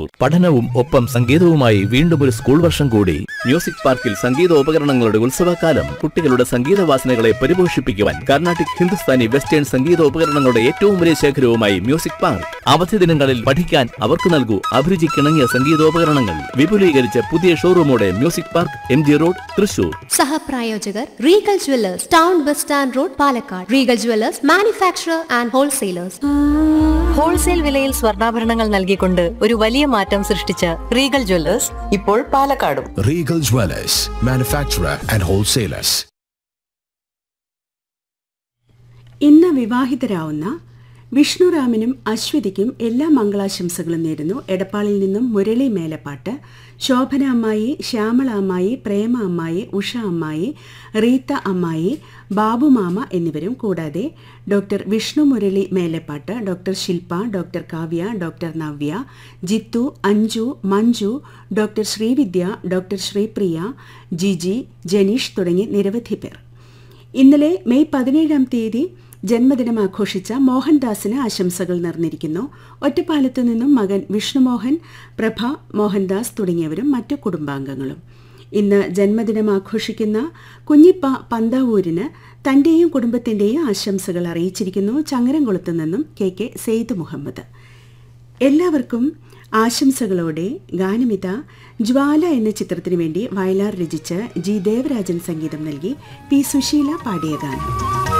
പഠനവും ഒപ്പം സംഗീതവുമായി വീണ്ടും ഒരു സ്കൂൾ വർഷം കൂടി മ്യൂസിക് പാർക്കിൽ സംഗീതോപകരണങ്ങളുടെ ഉത്സവകാലം കുട്ടികളുടെ സംഗീത വാസനകളെ പരിപോഷിപ്പിക്കുവാൻ കർണാട്ടിക് ഹിന്ദുസ്ഥാനി വെസ്റ്റേൺ സംഗീതോപകരണങ്ങളുടെ ഏറ്റവും വലിയ ശേഖരവുമായി മ്യൂസിക് പാർക്ക് അവധി ദിനങ്ങളിൽ പഠിക്കാൻ അവർക്ക് നൽകൂ അഭിരുചിക്കിണങ്ങിയ സംഗീതോപകരണങ്ങൾ വിപുലീകരിച്ച പുതിയ ഷോറൂമോടെ Music Park M G road Thrissur സഹപ്രായോജകർ Regal Jewellers town bus stand road Palakkad Regal Jewellers manufacturer and wholesalers wholesale വിലയിൽ സ്വർണ്ണാഭരണങ്ങൾ നൽകിക്കൊണ്ട് ഒരു വലിയ മാറ്റം സൃഷ്ടിച്ച റീഗൽ ജ്വല്ലേഴ്സ് ഇപ്പോൾ പാലക്കാടും Regal Dwellers, manufacturer and wholesalers. ഇന്ന് വിവാഹിതരാവുന്ന വിഷ്ണുറാമിനും അശ്വതിക്കും എല്ലാ മംഗളാശംസകളും നേരുന്നു എടപ്പാളിൽ നിന്നും മുരളി മേലപ്പാട്ട് ശോഭന അമ്മായി ശ്യാമള അമ്മായി പ്രേമ അമ്മായി ഉഷ അമ്മായി റീത്ത അമ്മായി ബാബു മാമ എന്നിവരും കൂടാതെ doctor Vishnu Murali Melappattu doctor Shilpa doctor Kavya doctor Navya Jithu Anju Manju doctor Sreevidya doctor Sreepriya Jiji Janeesh തുടങ്ങി നിരവധി പേർ ഇന്നലെ മെയ് പതിനേഴാം തീയതി ജന്മദിനം ആഘോഷിച്ച മോഹൻദാസിന് ആശംസകൾ നേർന്നിരിക്കുന്നു ഒറ്റപ്പാലത്തു നിന്നും മകൻ വിഷ്ണുമോഹൻ പ്രഭ മോഹൻദാസ് തുടങ്ങിയവരും മറ്റു കുടുംബാംഗങ്ങളും ഇന്ന് ജന്മദിനം ആഘോഷിക്കുന്ന കുഞ്ഞിപ്പ പന്താവൂരിന് തന്റെയും കുടുംബത്തിന്റെയും ആശംസകൾ അറിയിച്ചിരിക്കുന്നു ചങ്ങരംകുളത്തു നിന്നും കെ കെ സെയ്ദ് മുഹമ്മദ് എല്ലാവർക്കും ആശംസകളോടെ ഗാനമിത ജ്വാല എന്ന ചിത്രത്തിനു വേണ്ടി വയലാർ രചിച്ച് ജി ദേവരാജൻ സംഗീതം നൽകി പി സുശീല പാടിയ ഗാനം